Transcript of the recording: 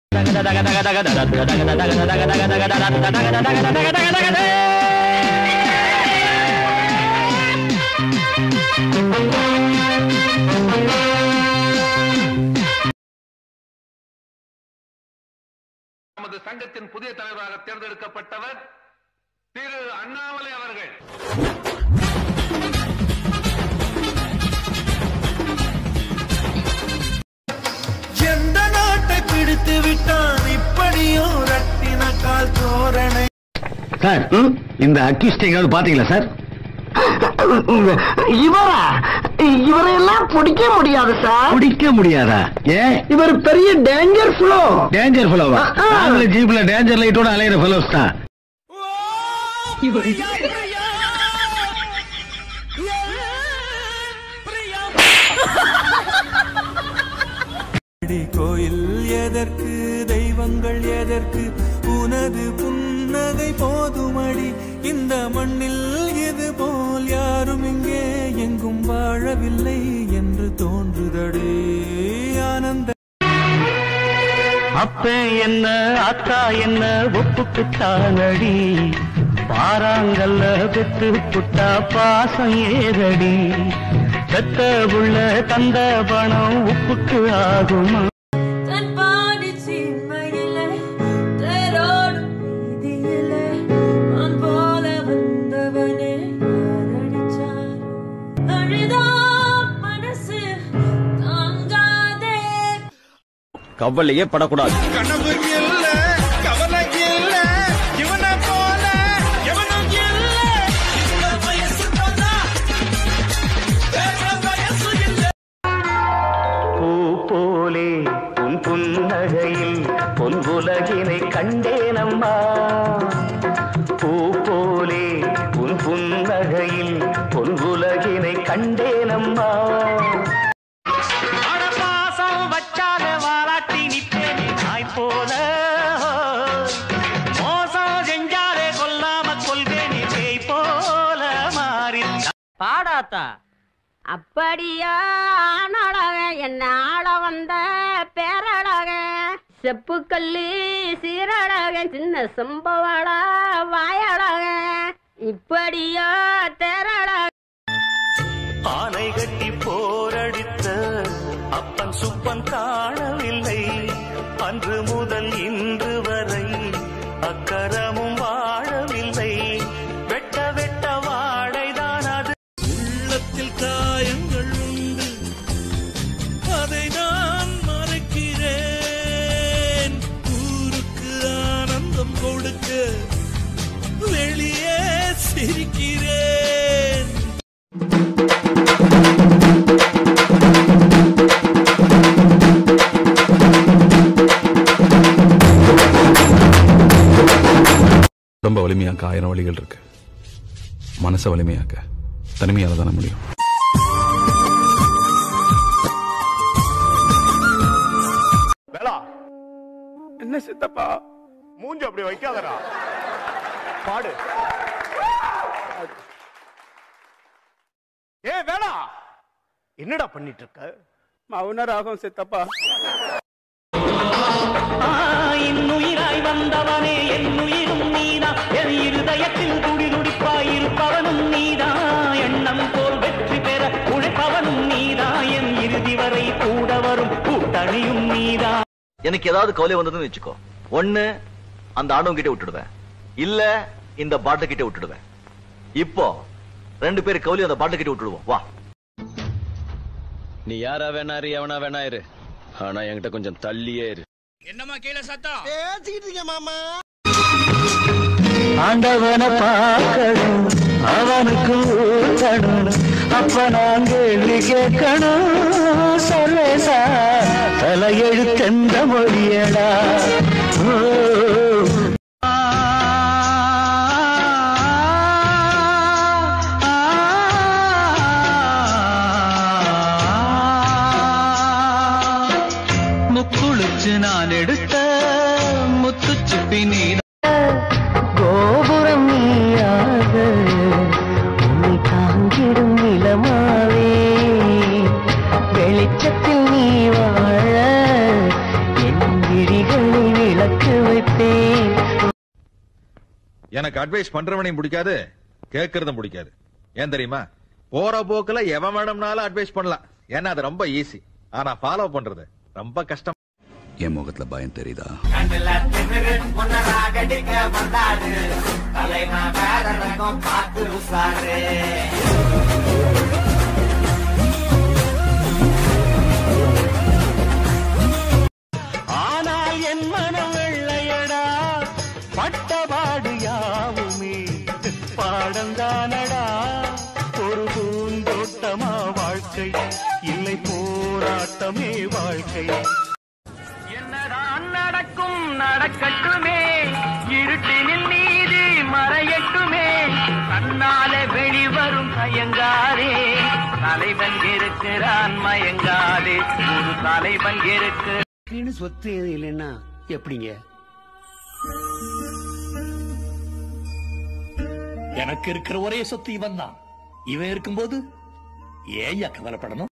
நமது சங்கத்தின் புதிய தலைவராக தேர்ந்தெடுக்கப்பட்டவர் திரு அண்ணாமலை அவர்கள் எந்த நாட்டை பிடித்து விட்டான் இப்படியோ ரட்டின கால் தோரணை சார் இந்த அக்யூஸ்ட் எங்காவது பாத்தீங்களா சார் இவரா இவரையெல்லாம் பிடிக்க முடியாது சார் பிடிக்க முடியாதா ஏன் இவர் பெரிய டேஞ்சர் ஃப்ளோ டேஞ்சர் ஃபெலோவா ஆ, ஆ. நாங்களும் ஜீப்ல டேஞ்சர் லைட்டோட அலையிற ஃபெலோஸ் தான் அடி கோயில் எதற்கு தெய்வங்கள் எதற்கு உனது புன்னகை போதுமடி இந்த மண்ணில் இது போல் யாரும் இங்கே எங்கும் வாழவில்லை என்று தோன்றுதடி ஆனந்த அப்ப என்ன அக்கா என்ன ஒப்புக்குத்தானடி பாறாங்கல்ல பெத்து புட்டா பாசம் ஏறடி பெத்த உள்ள தந்த பணம் உப்புக்கு ஆகுமா தன் பாடி சீமையிலே தேரோடும் வீதியிலே நான் போல வந்தவனே யாரடிச்சார் அழுதா மனசு தாங்காதே கவலையே படக்கூடாது கனவு இல்ல கவலை இல்ல இவனை போல எவனும் இல்ல இந்த வயசு போனா வேற வயசு இல்ல பூ போலே உன் புன்னகையில் பொன் உலகினை கண்டேனம்மா பூ போலே உன் புன்னகையில் பொன் உலகினை கண்டேனம்மா பாசம் வச்சால வாராட்டி நிப்பேனே நாய் போல மோசம் செஞ்சாலே கொல்லாம கொள்வேனே பேய் போல மாறி பாடாத்தா அப்படியா ஆனழக என்ன ஆள வந்த பேரழக செப்புக்கல்லு சீரழக சின்ன சம்பவள வாயழக இப்படியா தேரழக ஆனை கட்டி போரடித்த அப்பன் சுப்பன் காணவில்லை அன்று முதல் இன்று வரை அக்கரமும் வாழவில்லை வெட்ட வெட்ட வாடைதான் அது உள்ளத்தில் காயங்கள் உண்டு அதை நான் மறைக்கிறேன் ஊருக்கு ஆனந்தம் கொடுக்க வெளியே சிரிக்கிறேன் உடம்ப வலிமையாக்க ஆயிரம் வழிகள் இருக்கு மனசை வலிமையாக்க தனிமையால தானே முடியும் வேளா என்ன சித்தப்பா மூஞ்சி அப்படி வைக்காதடா பாடு ஏ வேளா என்னடா பண்ணிட்டு இருக்க மௌன ராகம் சித்தப்பா இன்னுயிராய் வந்தவனே என் உயிரும் நீதான் என் இருதயத்தில் துடி துடிப்பாய் இருப்பவனும் நீதான் எண்ணம் போல் வெற்றி பெற உழைப்பவனும் நீதான் என் இறுதி வரை கூட வரும் கூட்டணியும் நீதான் எனக்கு ஏதாவது கவலை வந்ததுன்னு வச்சுக்கோ ஒண்ணு அந்த ஆணவம் கிட்ட விட்டுடுவேன் இல்ல இந்த பாட்டு கிட்ட விட்டுடுவேன் இப்போ ரெண்டு பேரும் கவலை அந்த பாட்டு கிட்ட விட்டுடுவோம் வா நீ யாரா வேணா இரு எவனா வேணா இரு ஆனா என்கிட்ட கொஞ்சம் தள்ளியே இரு ஆண்டவனை பார்க்கணும் அவனுக்கு ஊத்தணும் அப்ப நான் கேள்வி கேட்கணும் சொல்லேசா தலையெழுத்தெந்த மொழியடா ஓ. முக்குளிச்சு நான் எடுத்த முத்துச்சிப்பி நீ கோபுரம் நீயாக உன்னை தாங்கிடும் நிலமாவே வெளிச்சத்தில் நீ வாழ என் விழிகளை எனக்கு அட்வைஸ் பண்றவனையும் பிடிக்காது கேட்கறதும் பிடிக்காது ஏன் தெரியுமா போற போக்குல எவன் வேணும்னாலும் அட்வைஸ் பண்ணலாம் ஏன்னா அது ரொம்ப ஈஸி ஆனா ஃபாலோ பண்றது ரொம்ப கஷ்டம் என் முகத்துல பயம் தெரியுதா ஆனால் என் மனம் வெள்ளையடா பட்டபாடு யாவுமே பாடந்தானடா ஒரு பூந்தோட்டமா வாழ்க்கை இல்லை போராட்டமே வாழ்க்கை என்னதான் நடக்கும் நடக்கட்டுமே இருட்டினில் நீதி மறையட்டுமே தன்னாலே வெளிவரும் தயங்காதே தலைவன் இருக்கிறான் மயங்காதே ஒரு தலைவன் இருக்கு சொத்து எதுவும் இல்லைன்னா எப்படிங்க எனக்கு இருக்கிற ஒரே சொத்து இவன் தான் இவன் இருக்கும்போது ஏன் கவலைப்படணும்